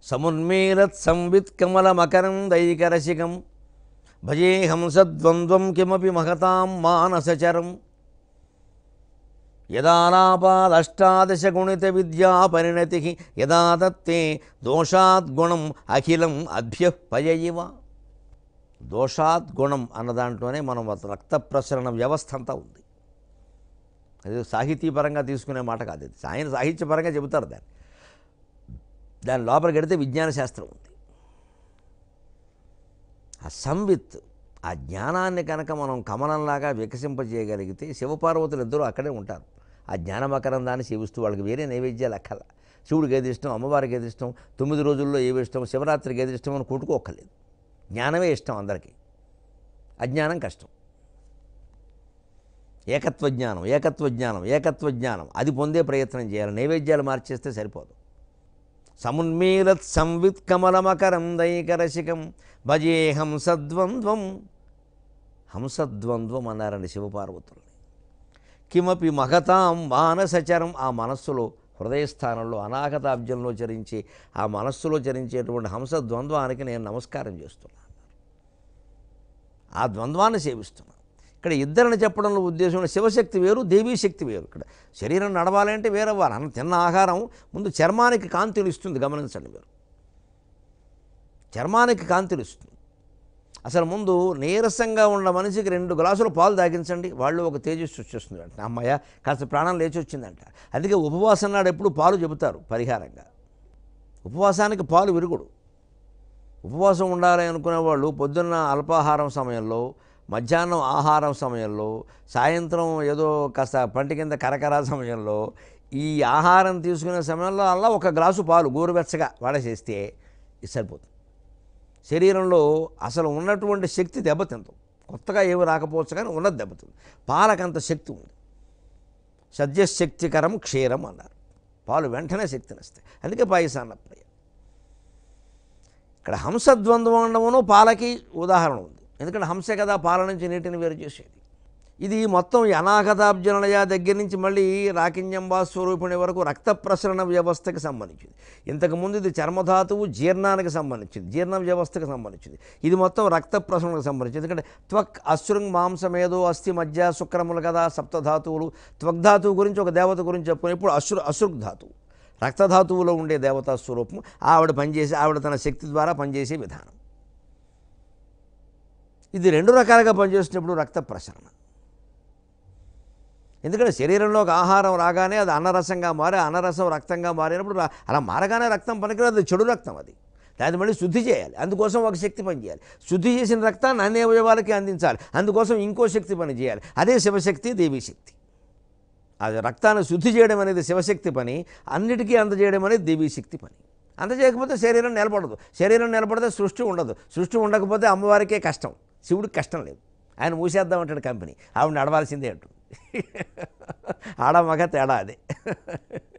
సమున్మీలత్ సంవిత్ కమల మకరం దైకరసికం భజేహం సద్వంద్వం కిమపి మహతాం మానసచరం యదాలాపాదష్టాదశ గుణిత విద్యా పరిణతి యదా దత్తే దోషాద్గుణం అఖిలం అభ్య పయయివ దోషాద్గుణం అన్న దాంట్లోనే మనం రక్త ప్రసరణ వ్యవస్థ అంతా ఉంది అది సాహితీపరంగా తీసుకునే మాట కాదు ఇది ఆయన సాహిత్యపరంగా చెబుతారు దాన్ని దాని లోపలికి వెడితే విజ్ఞాన శాస్త్రం ఉంది ఆ సంవిత్ ఆ జ్ఞానాన్ని కనుక మనం కమలంలాగా వికసింపజేయగలిగితే శివపార్వతులు ఇద్దరూ అక్కడే ఉంటారు ఆ జ్ఞానమకరందాన్ని సేవిస్తూ వాళ్ళకి వేరే నైవేద్యాలు అక్కల శివుడికి ఏది ఇష్టం అమ్మవారికి ఏది ఇష్టం తొమ్మిది రోజుల్లో ఏవి ఇష్టం శివరాత్రికి ఏది ఇష్టం అని కొట్టుకోక్కర్లేదు జ్ఞానమే ఇష్టం అందరికీ అజ్ఞానం కష్టం ఏకత్వ జ్ఞానం ఏకత్వ జ్ఞానం ఏకత్వ జ్ఞానం అది పొందే ప్రయత్నం చేయాలి నైవేద్యాలు మార్చేస్తే సరిపోదు సమున్మీలత్ సంవిత్ కమలమకరం దైకరసికం భజే హంసద్వంద్వం హంసద్వంద్వం అన్నారండి శివపార్వతుల్ని కిమపి మహతాం మానసచరం ఆ మనస్సులో హృదయస్థానంలో అనాగతాబ్జంలో చరించే ఆ మనస్సులో చరించేటువంటి హంస ద్వంద్వానికి నేను నమస్కారం చేస్తున్నాను ఆ ద్వంద్వాన్ని సేవిస్తున్నాను ఇక్కడ ఇద్దరిని చెప్పడంలో ఉద్దేశం శివశక్తి వేరు దేవీ శక్తి వేరు ఇక్కడ శరీరం నడవాలంటే వేరవ్వాలి అన్న తిన్న ఆహారం ముందు చర్మానికి కాంతిని ఇస్తుంది గమనించండి మీరు చర్మానికి కాంతిని ఇస్తుంది అసలు ముందు నీరసంగా ఉన్న మనిషికి రెండు గ్లాసులు పాలు తాగించండి వాళ్ళు ఒక తేజస్సు వచ్చేస్తుంది అంట అమ్మయ్య కాస్త ప్రాణం లేచి వచ్చిందంట అందుకే ఉపవాసం నాడు ఎప్పుడు పాలు చెబుతారు పరిహారంగా ఉపవాసానికి పాలు విరుగుడు ఉపవాసం ఉండాలి అనుకునే వాళ్ళు పొద్దున్న అల్పాహారం సమయంలో మధ్యాహ్నం ఆహారం సమయంలో సాయంత్రం ఏదో కాస్త పంటి కింద కరకర సమయంలో ఈ ఆహారం తీసుకునే సమయంలో అలా ఒక గ్లాసు పాలు గోరువెచ్చగా వాడేసేస్తే ఇది సరిపోతుంది శరీరంలో అసలు ఉన్నటువంటి శక్తి దెబ్బతింటాం కొత్తగా ఏమి రాకపోవచ్చు కానీ ఉన్నది దెబ్బతింది పాలకంత శక్తి ఉంది సద్యశక్తికరం క్షీరం అన్నారు పాలు వెంటనే శక్తినిస్తాయి అందుకే పాయసాన్న ప్రియ ఇక్కడ హంసద్వంద్వం ఉండమును పాలకి ఉదాహరణ ఉంది ఎందుకంటే హంసే కదా పాల నుంచి నీటిని వేరు చేసేది ఇది మొత్తం ఈ అనాగతాబ్జనలయ దగ్గర నుంచి మళ్ళీ రాకింజంబా స్వరూపిణి వరకు రక్త ప్రసరణ వ్యవస్థకి సంబంధించింది ఇంతకుముందు ఇది చర్మధాతువు జీర్ణానికి సంబంధించింది జీర్ణ వ్యవస్థకి సంబంధించింది ఇది మొత్తం రక్త ప్రసరణకు సంబంధించింది ఎందుకంటే త్వక్ అశ్రుంగ్ మాంసమేదో అస్థి మధ్య శుక్రములు కదా సప్తధాతువులు త్వగ్ధాతువు గురించి ఒక దేవత గురించి చెప్పుకుని ఇప్పుడు అశ్రు అశ్రుక్ ధాతువు రక్తధాతువులో ఉండే దేవతా స్వరూపం ఆవిడ పనిచేసే ఆవిడ తన శక్తి ద్వారా పనిచేసే విధానం ఇది రెండు రకాలుగా పనిచేస్తున్నప్పుడు రక్త ప్రసరణ ఎందుకంటే శరీరంలో ఒక ఆహారం రాగానే అది అన్నరసంగా మారి అన్నరసం రక్తంగా మారినప్పుడు రా- అలా మారగానే రక్తం పనికిరాదు అది చెడు రక్తం అది దాన్ని మళ్ళీ శుద్ధి చేయాలి అందుకోసం ఒక శక్తి పనిచేయాలి శుద్ధి చేసిన రక్తాన్ని అన్ని అవయవాలకి అందించాలి అందుకోసం ఇంకో శక్తి పని చేయాలి అదే శివశక్తి దేవీ శక్తి అది రక్తాన్ని శుద్ధి చేయడం అనేది శివశక్తి పని అన్నిటికీ అందజేయడం అనేది దేవీ శక్తి పని అందజేయకపోతే శరీరం నిలబడదు శరీరం నిలబడితే సృష్టి ఉండదు సృష్టి ఉండకపోతే అమ్మవారికే కష్టం శివుడికి కష్టం లేదు ఆయన మూసేద్దామంటాడు కంపెనీ ఆవిడ నడవాల్సిందే అంటుంది ఆడ మగ తేడా అదే